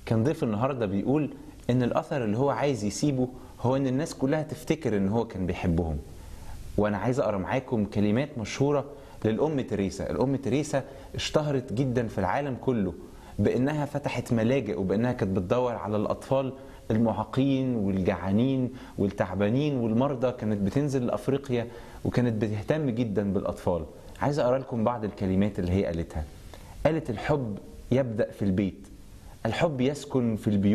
كان ضيف النهارده بيقول ان الاثر اللي هو عايز يسيبه هو ان الناس كلها تفتكر ان هو كان بيحبهم وانا عايز اقرا معاكم كلمات مشهوره للام تريسا الام تريسا اشتهرت جدا في العالم كله بانها فتحت ملاجئ وبانها كانت بتدور على الاطفال المعاقين والجعانين والتعبانين والمرضى كانت بتنزل لافريقيا وكانت بتهتم جدا بالاطفال عايز اقرا لكم بعض الكلمات اللي هي قالتها قالت الحب يبدا في البيت الحب يسكن في البيوت